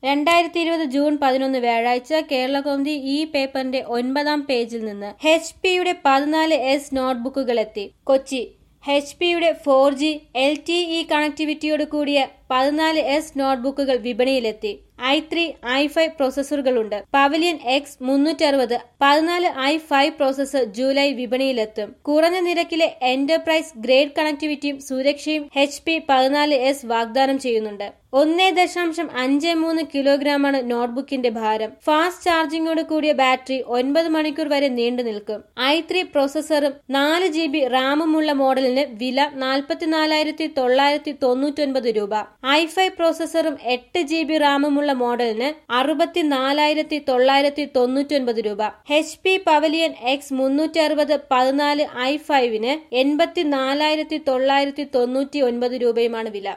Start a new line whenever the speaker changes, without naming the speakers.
രണ്ടായിരത്തി ഇരുപത് ജൂൺ പതിനൊന്ന് വ്യാഴാഴ്ച കേരളകൗമുദി ഈ പേപ്പറിന്റെ ഒൻപതാം പേജിൽ നിന്ന് എച്ച് പിയുടെ പതിനാല് എസ് നോട്ട്ബുക്കുകൾ എത്തി കൊച്ചി എച്ച് പിയുടെ four G L T E കണക്ടിവിറ്റിയോട് കൂടിയ പതിനാല് എസ് നോട്ട്ബുക്കുകൾ വിപണിയിലെത്തി ഐ ത്രീ ഐ ഫൈവ് പ്രോസസ്സറുകളുണ്ട് പവലിയൻ എക്സ് മുന്നൂറ്റി അറുപത് പതിനാല് ഐ ഫൈവ് പ്രോസസ്സർ ജൂലൈ വിപണിയിലെത്തും കുറഞ്ഞ നിരക്കിലെ എന്റർപ്രൈസ് ഗ്രേഡ് കണക്ടിവിറ്റിയും സുരക്ഷയും എച്ച് പി പതിനാല് എസ് വാഗ്ദാനം ചെയ്യുന്നുണ്ട് ഒന്നേ ദശാംശം അഞ്ച് മൂന്ന് കിലോഗ്രാമാണ് നോട്ട്ബുക്കിന്റെ ഭാരം ഫാസ്റ്റ് ചാർജിങ്ങോട് കൂടിയ ബാറ്ററി ഒൻപത് മണിക്കൂർ വരെ നീണ്ടു നിൽക്കും ഐ ത്രീ പ്രോസസ്സറും നാല് ജി ബി റാമുമുള്ള മോഡലിന് വില നാൽപ്പത്തിനാലായിരത്തി തൊള്ളായിരത്തി തൊണ്ണൂറ്റൊൻപത് രൂപ ഐ ഫൈവ് പ്രോസസ്സറും എട്ട് ജി ബി റാമുമുള്ള മോഡലിന് അറുപത്തിനാലായിരത്തി തൊള്ളായിരത്തി തൊണ്ണൂറ്റൊൻപത് രൂപ എച്ച് പി പവലിയൻ എക്സ് മുന്നൂറ്റി അറുപത് പതിനാല് ഐ ഫൈവിന് എൺപത്തിനാലായിരത്തി തൊള്ളായിരത്തി തൊണ്ണൂറ്റി ഒൻപത് രൂപയുമാണ് വില